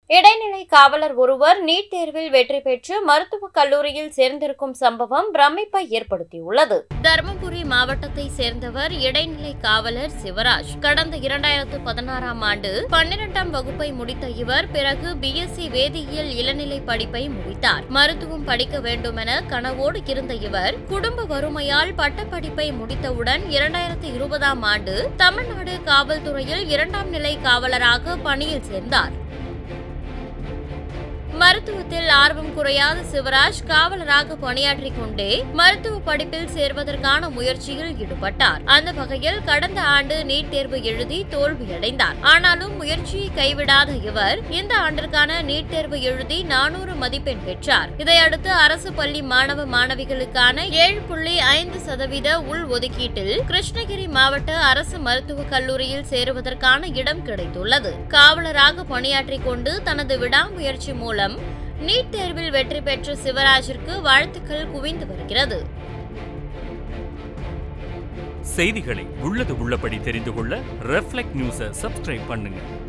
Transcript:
இடைநிலை காவலர் ஒருவர் நீட் தேர்வில் வெற்றி பெற்று மருத்துவக் கல்லூரியில் சேர்ந்திருக்கும் சம்பவம் பிரமிப்பை ஏற்படுத்தியுள்ளது தருமபுரி மாவட்டத்தை சேர்ந்தவர் இடைநிலை காவலர் சிவராஜ் கடந்த இரண்டாயிரத்து பதினாறாம் ஆண்டு பன்னிரெண்டாம் வகுப்பை முடித்த இவர் பிறகு பிஎஸ்சி வேதியியல் இளநிலை படிப்பை முடித்தார் மருத்துவம் படிக்க வேண்டுமென கனவோடு இருந்த இவர் குடும்ப வறுமையால் பட்டப்படிப்பை முடித்தவுடன் இரண்டாயிரத்து இருபதாம் ஆண்டு தமிழ்நாடு காவல்துறையில் இரண்டாம் நிலை காவலராக பணியில் சேர்ந்தார் மருத்துவத்தில் ஆர்வம் குறையாத சிவராஜ் காவலராக பணியாற்றிக் கொண்டே மருத்துவ படிப்பில் சேர்வதற்கான முயற்சியில் ஈடுபட்டார் அந்த வகையில் கடந்த ஆண்டு நீட் தேர்வு எழுதி தோல்வியடைந்தார் ஆனாலும் முயற்சியை கைவிடாத இவர் இந்த ஆண்டிற்கான நீட் தேர்வு எழுதி நானூறு மதிப்பெண் பெற்றார் இதையடுத்து அரசு பள்ளி மாணவ மாணவிகளுக்கான ஏழு புள்ளி ஐந்து சதவீத உள் ஒதுக்கீட்டில் கிருஷ்ணகிரி மாவட்ட அரசு மருத்துவக் கல்லூரியில் சேருவதற்கான இடம் கிடைத்துள்ளது காவலராக பணியாற்றிக் கொண்டு தனது விடாமுயற்சி மூலம் நீட் தேர்வில் வெற்றி பெற்ற சிவராஜிற்கு வாழ்த்துக்கள் குவிந்து வருகிறது செய்திகளை உள்ளது உள்ளபடி தெரிந்து கொள்ள ரெஃப்ளெக்ட் நியூஸை சப்ஸ்கிரைப் பண்ணுங்க